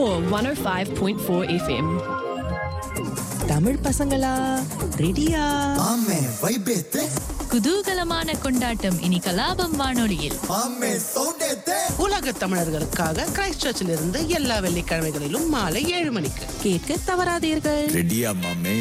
or 105.4 FM. Tamil பசங்களா ரெடியா ஆமே வைபேத்தே குதூகலமான கொண்டாட்டம் இனி கலாபம் வானொலியில் ஆமே சவுண்டேத்தே உலக தமிழர்களுக்காக கிரைஸ்ட் சர்ச்சில் இருந்து எல்லா வெள்ளிக்கிழமைகளிலும் மாலை ஏழு மணிக்கு கேட்க தவறாதீர்கள் ரெடியா மாமே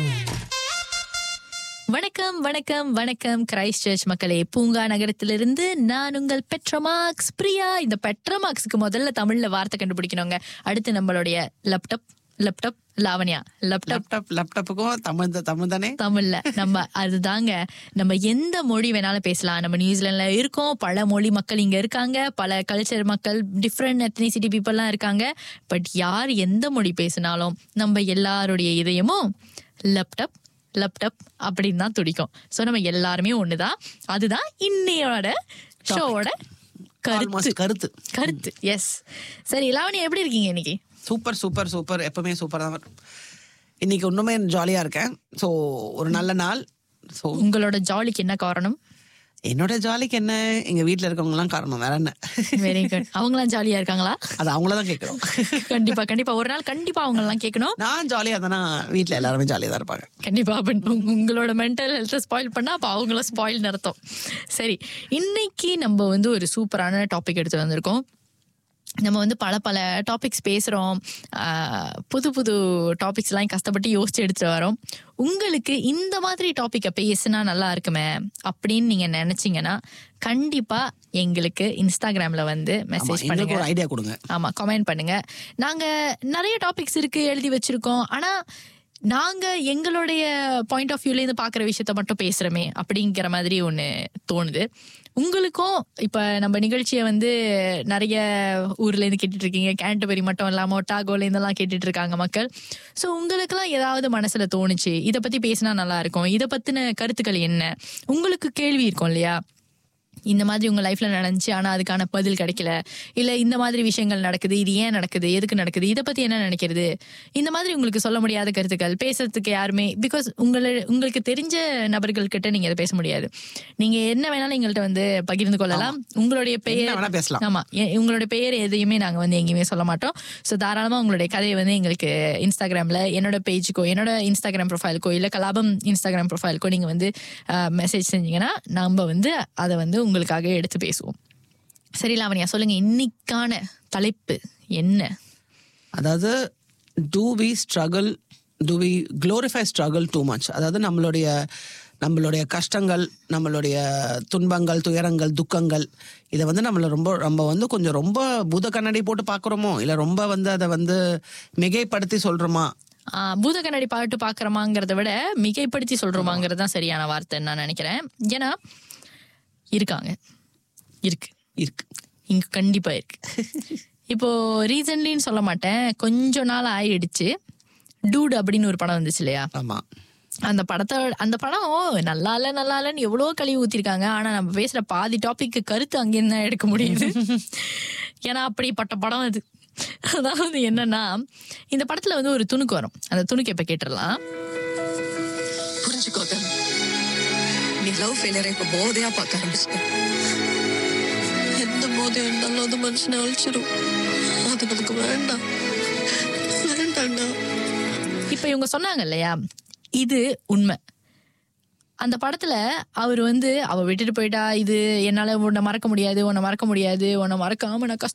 வணக்கம் வணக்கம் வணக்கம் கிரைஸ்ட் சர்ச் மக்களே பூங்கா நகரத்திலிருந்து நான் உங்கள் பெட்ரமாக்ஸ் பிரியா இந்த பெட்ரமாக்ஸ்க்கு முதல்ல தமிழ்ல வார்த்தை கண்டுபிடிக்கணுங்க அடுத்து நம்மளுடைய laptop laptop Lavanya laptop laptop லேப்டாப்புக்கும் தமிழ் தான் தமிழ் தானே தமிழ்ல நம்ம அதுதாங்க நம்ம எந்த மொழி வேணாலும் பேசலாம் நம்ம நியூசிலாந்துல இருக்கோம் பல மொழி மக்கள் இங்க இருக்காங்க பல கல்ச்சர் மக்கள் டிஃப்ரெண்ட் எத்னிசிட்டி பீப்புள்லாம் இருக்காங்க பட் யார் எந்த மொழி பேசினாலும் நம்ம எல்லாருடைய இதயமும் லேப்டாப் லேப்டாப் அப்படின்னு தான் துடிக்கும் ஸோ நம்ம எல்லாருமே ஒண்ணுதான் அதுதான் இன்னையோட ஷோவோட கருத்து Almost கருத்து கருத்து எஸ் சரி லாவணி எப்படி இருக்கீங்க இன்னைக்கு சூப்பர் சூப்பர் சூப்பர் எப்பவுமே சூப்பர் தான் இன்னைக்கு இன்னுமே ஜாலியா இருக்கேன் ஸோ ஒரு நல்ல நாள் ஸோ உங்களோட ஜாலிக்கு என்ன காரணம் என்னோட ஜாலிக்கு என்ன எங்க வீட்ல இருக்கவங்க எல்லாம் காரணம் வேற என்ன வெரி குட் அவங்களாம் ஜாலியா இருக்காங்களா அது அவங்கள தான் கேட்கிறோம் கண்டிப்பா கண்டிப்பா ஒரு நாள் கண்டிப்பா அவங்க எல்லாம் கேட்கணும் நான் ஜாலியா தானே வீட்ல எல்லாருமே ஜாலியா தான் இருப்பாங்க கண்டிப்பா அப்ப உங்க- உங்களோட மென்டல் ஹெல்த்தை ஸ்பாயில் பண்ணா அப்ப அவங்கள ஸ்பாயில் நடத்தும் சரி இன்னைக்கு நம்ம வந்து ஒரு சூப்பரான டாபிக் எடுத்து வந்திருக்கோம் நம்ம வந்து பல பல டாபிக்ஸ் பேசுகிறோம் புது புது டாபிக்ஸ்லாம் கஷ்டப்பட்டு யோசிச்சு எடுத்துட்டு வரோம் உங்களுக்கு இந்த மாதிரி டாப்பிக்கை பேசினா நல்லா இருக்குமே அப்படின்னு நீங்கள் நினச்சிங்கன்னா கண்டிப்பாக எங்களுக்கு இன்ஸ்டாகிராமில் வந்து ஆமா, மெசேஜ் எங்களுக்கு பண்ணுங்க ஒரு ஐடியா கொடுங்க ஆமா கமெண்ட் பண்ணுங்க நாங்க நிறைய டாபிக்ஸ் இருக்கு எழுதி வச்சிருக்கோம் ஆனா நாங்க எங்களுடைய பாயிண்ட் ஆஃப் வியூல இருந்து பாக்குற விஷயத்த மட்டும் பேசுறோமே அப்படிங்கிற மாதிரி ஒண்ணு தோணுது உங்களுக்கும் இப்ப நம்ம நிகழ்ச்சியை வந்து நிறைய ஊர்ல இருந்து கேட்டுட்டு இருக்கீங்க கேண்டபரி மட்டும் இல்லாம ஒட்டாகோல இருந்தெல்லாம் கேட்டுட்டு இருக்காங்க மக்கள் சோ உங்களுக்கெல்லாம் ஏதாவது மனசுல தோணுச்சு இத பத்தி பேசினா நல்லா இருக்கும் இத பத்தின கருத்துக்கள் என்ன உங்களுக்கு கேள்வி இருக்கும் இல்லையா இந்த மாதிரி உங்க லைஃப்ல நடந்துச்சு ஆனா அதுக்கான பதில் கிடைக்கல இல்ல இந்த மாதிரி விஷயங்கள் நடக்குது இது ஏன் நடக்குது எதுக்கு நடக்குது இத பத்தி என்ன நினைக்கிறது இந்த மாதிரி உங்களுக்கு சொல்ல முடியாத கருத்துக்கள் பேசுறதுக்கு யாருமே பிகாஸ் உங்களை உங்களுக்கு தெரிஞ்ச நபர்கள் கிட்ட நீங்க இதை பேச முடியாது நீங்க என்ன வேணாலும் எங்கள்கிட்ட வந்து பகிர்ந்து கொள்ளலாம் உங்களுடைய என்ன பெயர் வேணா பேசலாம் ஆமா எ- உங்களுடைய பெயர் எதையுமே நாங்க வந்து எங்கேயுமே சொல்ல மாட்டோம் ஸோ தாராளமா உங்களுடைய கதையை வந்து எங்களுக்கு இன்ஸ்டாகிராம்ல என்னோட பேஜுக்கோ என்னோட இன்ஸ்டாகிராம் ப்ரொஃபைலுக்கோ இல்ல கலாபம் இன்ஸ்டாகிராம் ப்ரொஃபைலுக்கோ நீங்க வந்து மெசேஜ் செஞ்சீங்கன்னா நம்ம வந்து அதை வந்து உங்களுக்காக எடுத்து பேசுவோம் சரி லாவண்யா சொல்லுங்க இன்னைக்கான தலைப்பு என்ன அதாவது do we struggle do we glorify struggle too much அதாவது நம்மளுடைய நம்மளுடைய கஷ்டங்கள் நம்மளுடைய துன்பங்கள் துயரங்கள் துக்கங்கள் இதை வந்து நம்மள ரொம்ப நம்ம வந்து கொஞ்சம் ரொம்ப பூத கண்ணாடி போட்டு பார்க்குறோமோ இல்லை ரொம்ப வந்து அதை வந்து மிகைப்படுத்தி சொல்கிறோமா ஆஹ் பூத கண்ணாடி பாட்டு பாக்குறோமாங்கிறத விட மிகைப்படுத்தி சொல்றோமாங்கிறது தான் சரியான வார்த்தைன்னு நான் நினைக்கிறேன் ஏன்னா இருக்காங்க இருக்கு இருக்கு இங்க கண்டிப்பா இருக்கு இப்போ ரீசன்ட்லின்னு சொல்ல மாட்டேன் கொஞ்ச நாள் ஆயிடுச்சு டூட் அப்படின்னு ஒரு படம் வந்துச்சு இல்லையா ஆமாம் அந்த படத்தை அந்த படம் நல்லா இல்ல நல்லா இல்லன்னு எவ்வளவோ கழுவி ஊத்திருக்காங்க ஆனா நம்ம பேசுற பாதி டாபிக் கருத்து அங்கேருந்து தான் எடுக்க முடியுது ஏன்னா அப்படிப்பட்ட படம் அது அதாவது என்னன்னா இந்த படத்துல வந்து ஒரு துணுக்கு வரும் அந்த துணுக்கு இப்ப கேட்டுடலாம் புரிஞ்சுக்கோ தன் நீ லவ் ஃபெயிலியரை இப்ப போதையா பார்க்க ஆரம்பிச்சிட்ட எந்த போதையும் இருந்தாலும் அது மனுஷனை அழிச்சிடும் அது நமக்கு வேண்டாம் வேண்டாம்டா இப்ப இவங்க சொன்னாங்க இல்லையா இது உண்மை அந்த படத்துல அவர் வந்து அவ விட்டுட்டு போயிட்டா இது என்னால உன்னை மறக்க முடியாது உன்னை மறக்க முடியாது உன்னை மறக்காம நான் கஷ்ட